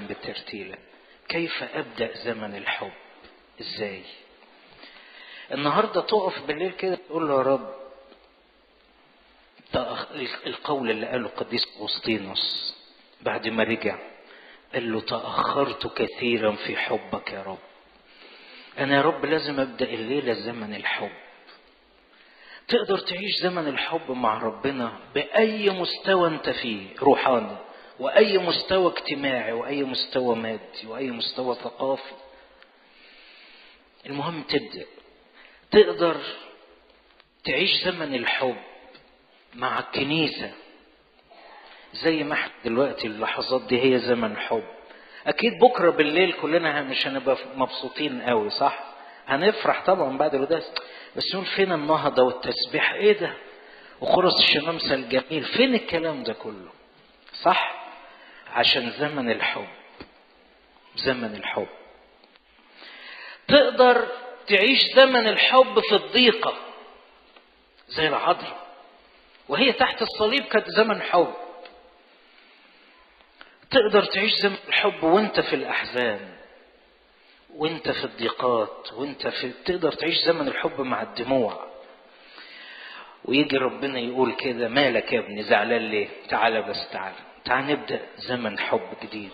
بالترتيلة كيف أبدأ زمن الحب إزاي النهاردة تقف بالليل كده تقول له يا رب القول اللي قاله القديس أغسطينوس بعد ما رجع قال له تأخرت كثيرا في حبك يا رب أنا يا رب لازم أبدأ الليلة زمن الحب تقدر تعيش زمن الحب مع ربنا بأي مستوى أنت فيه روحاني وأي مستوى اجتماعي وأي مستوى مادي وأي مستوى ثقافي المهم تبدأ تقدر تعيش زمن الحب مع الكنيسة زي ما احنا دلوقتي اللحظات دي هي زمن حب اكيد بكره بالليل كلنا مش هنبقى مبسوطين قوي صح هنفرح طبعا بعد القداس بس نقول فين النهضه والتسبيح ايه ده وخرس الشمامسه الجميل فين الكلام ده كله صح عشان زمن الحب زمن الحب تقدر تعيش زمن الحب في الضيقه زي العذراء وهي تحت الصليب كانت زمن حب تقدر تعيش زمن الحب وانت في الاحزان وانت في الضيقات وانت في تقدر تعيش زمن الحب مع الدموع ويجي ربنا يقول كده مالك يا ابني زعلان ليه تعالى بس تعالى تعال نبدا زمن حب جديد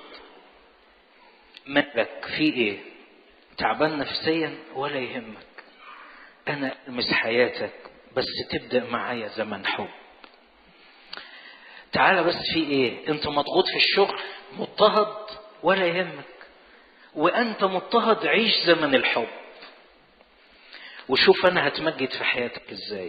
مالك في ايه تعبان نفسيا ولا يهمك انا المس حياتك بس تبدا معايا زمن حب تعالى بس في ايه انت مضغوط في الشغل مضطهد ولا يهمك وانت مضطهد عيش زمن الحب وشوف انا هتمجد في حياتك ازاي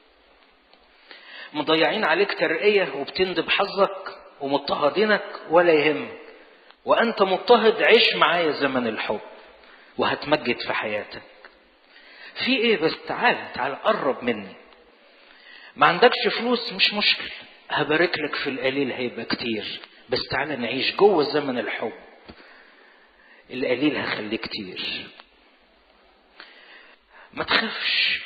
مضيعين عليك ترقية وبتندب حظك ومضطهدينك ولا يهمك وانت مضطهد عيش معايا زمن الحب وهتمجد في حياتك في ايه بس تعال تعال قرب مني ما عندكش فلوس مش مشكل هبارك لك في القليل هيبقى كتير بس تعالى نعيش جوه زمن الحب القليل هخليه كتير ما تخافش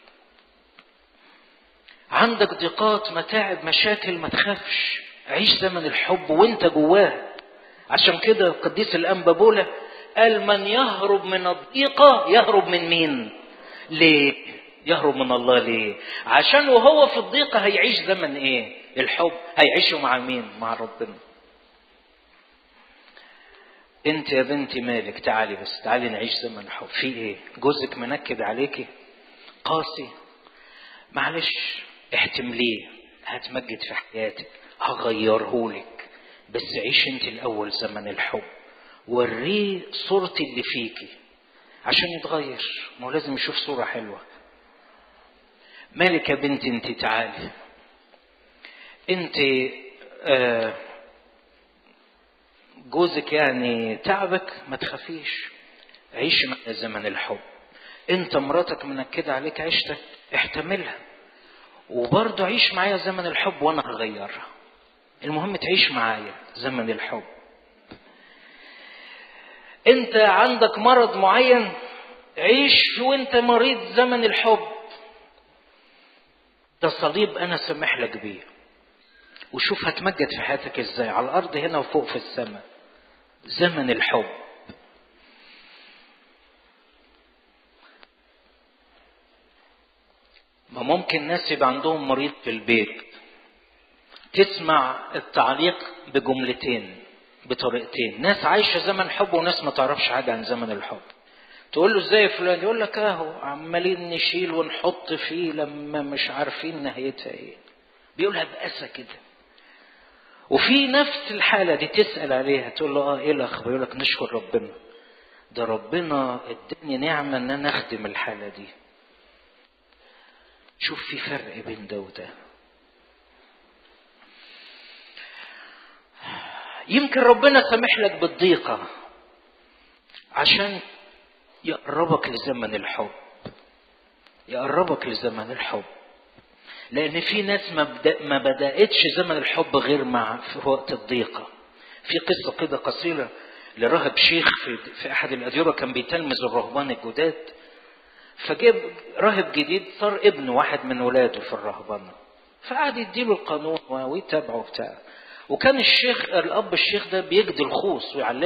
عندك ضيقات متاعب مشاكل ما تخافش عيش زمن الحب وانت جواه عشان كده القديس الانبا بولا قال من يهرب من الضيقه يهرب من مين ليه يهرب من الله ليه عشان وهو في الضيقه هيعيش زمن ايه الحب هيعيشه مع مين مع ربنا انت يا بنتي مالك تعالي بس تعالي نعيش زمن الحب في ايه جوزك منكد عليكي قاسي معلش احتمليه هتمجد في حياتك هغيرهولك بس عيش انت الاول زمن الحب وريه صورتي اللي فيكي عشان يتغير ما هو لازم يشوف صوره حلوه مالك يا بنتي انت تعالي انت آه جوزك يعني تعبك ما تخافيش عيش مع زمن الحب انت مراتك منكده عليك عيشتك احتملها وبرضه عيش معايا زمن الحب وانا هغيرها المهم تعيش معايا زمن الحب انت عندك مرض معين عيش وانت مريض زمن الحب ده صليب انا سامح لك بيه وشوف هتمجد في حياتك ازاي على الارض هنا وفوق في السماء زمن الحب ما ممكن ناس يبقى عندهم مريض في البيت تسمع التعليق بجملتين بطريقتين ناس عايشة زمن حب وناس ما تعرفش حاجة عن زمن الحب تقول له ازاي يا فلان يقول لك اهو عمالين نشيل ونحط فيه لما مش عارفين نهايتها ايه بيقولها بأسى كده وفي نفس الحالة دي تسأل عليها تقول له اه ايه الاخبار يقول لك نشكر ربنا ده ربنا اداني نعمة ان انا اخدم الحالة دي شوف في فرق بين ده وده يمكن ربنا سامح لك بالضيقة عشان يقربك لزمن الحب يقربك لزمن الحب لأن في ناس ما, بدأ ما بدأتش زمن الحب غير مع في وقت الضيقة في قصة كده قصيرة لراهب شيخ في, في أحد الأديرة كان بيتلمذ الرهبان الجداد فجاب راهب جديد صار ابن واحد من ولاده في الرهبنة فقعد يديله القانون ويتابعه بتاع وكان الشيخ الأب الشيخ ده بيجدي الخوص ويعلمه